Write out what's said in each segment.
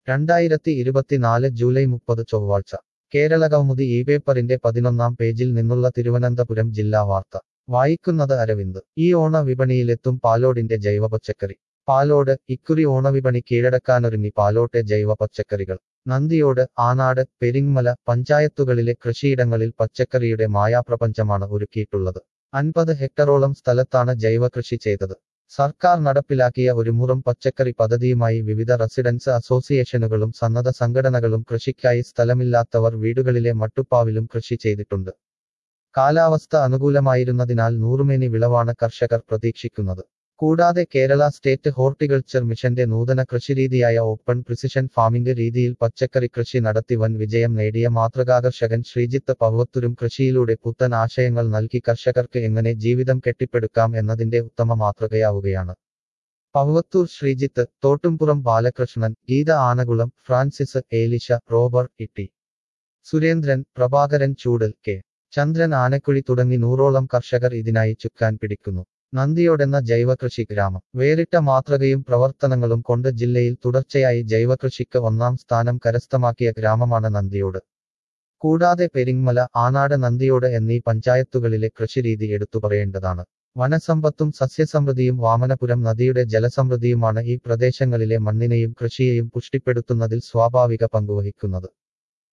രണ്ടായിരത്തി ഇരുപത്തിനാല് ജൂലൈ മുപ്പത് ചൊവ്വാഴ്ച കേരളകൗമുദി ഈ പേപ്പറിന്റെ പതിനൊന്നാം പേജിൽ നിന്നുള്ള തിരുവനന്തപുരം ജില്ലാ വാർത്ത വായിക്കുന്നത് അരവിന്ദ് ഈ ഓണ വിപണിയിലെത്തും പാലോടിന്റെ ജൈവ പച്ചക്കറി പാലോട് ഇക്കുറി ഓണവിപണി കീഴടക്കാനൊരുങ്ങി പാലോട്ടെ ജൈവ പച്ചക്കറികൾ നന്ദിയോട് ആനാട് പെരിങ്മല പഞ്ചായത്തുകളിലെ കൃഷിയിടങ്ങളിൽ പച്ചക്കറിയുടെ മായാപ്രപഞ്ചമാണ് ഒരുക്കിയിട്ടുള്ളത് അൻപത് ഹെക്ടറോളം സ്ഥലത്താണ് ജൈവ കൃഷി ചെയ്തത് സർക്കാർ നടപ്പിലാക്കിയ ഒരു മുറം പച്ചക്കറി പദ്ധതിയുമായി വിവിധ റെസിഡൻസ് അസോസിയേഷനുകളും സന്നദ്ധ സംഘടനകളും കൃഷിക്കായി സ്ഥലമില്ലാത്തവർ വീടുകളിലെ മട്ടുപ്പാവിലും കൃഷി ചെയ്തിട്ടുണ്ട് കാലാവസ്ഥ അനുകൂലമായിരുന്നതിനാൽ നൂറുമേനി വിളവാണ് കർഷകർ പ്രതീക്ഷിക്കുന്നത് കൂടാതെ കേരള സ്റ്റേറ്റ് ഹോർട്ടിക്കൾച്ചർ മിഷന്റെ നൂതന കൃഷിരീതിയായ ഓപ്പൺ പ്രിസിഷൻ ഫാമിംഗ് രീതിയിൽ പച്ചക്കറി കൃഷി നടത്തി വൻ വിജയം നേടിയ മാതൃകാകർഷകൻ ശ്രീജിത്ത് പർവത്തൂരും കൃഷിയിലൂടെ പുത്തൻ ആശയങ്ങൾ നൽകി കർഷകർക്ക് എങ്ങനെ ജീവിതം കെട്ടിപ്പടുക്കാം എന്നതിന്റെ ഉത്തമ മാതൃകയാവുകയാണ് Pavathur Sreejith Thottumpuram Balakrishnan Geetha Anakulam Francis Elisha Robert Itty Surendran Prabhakaran Chudal K Chandran Anakuzhi തുടങ്ങി നൂറോളം കർഷകർ ഇതിനായി ചുക്കാൻ പിടിക്കുന്നു നന്ദിയോടെന്ന ജൈവകൃഷി ഗ്രാമം വേറിട്ട മാതൃകയും പ്രവർത്തനങ്ങളും കൊണ്ട് ജില്ലയിൽ തുടർച്ചയായി ജൈവകൃഷിക്ക് ഒന്നാം സ്ഥാനം കരസ്ഥമാക്കിയ ഗ്രാമമാണ് നന്ദിയോട് കൂടാതെ പെരിങ്മല ആനാട് നന്ദിയോട് എന്നീ പഞ്ചായത്തുകളിലെ കൃഷിരീതി എടുത്തു പറയേണ്ടതാണ് വനസമ്പത്തും സസ്യസമൃദ്ധിയും വാമനപുരം നദിയുടെ ജലസമൃദ്ധിയുമാണ് ഈ പ്രദേശങ്ങളിലെ മണ്ണിനെയും കൃഷിയെയും പുഷ്ടിപ്പെടുത്തുന്നതിൽ സ്വാഭാവിക പങ്കുവഹിക്കുന്നത്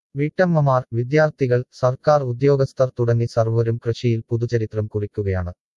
വീട്ടമ്മമാർ വിദ്യാർത്ഥികൾ സർക്കാർ ഉദ്യോഗസ്ഥർ തുടങ്ങി സർവരും കൃഷിയിൽ പുതുചരിത്രം കുറിക്കുകയാണ്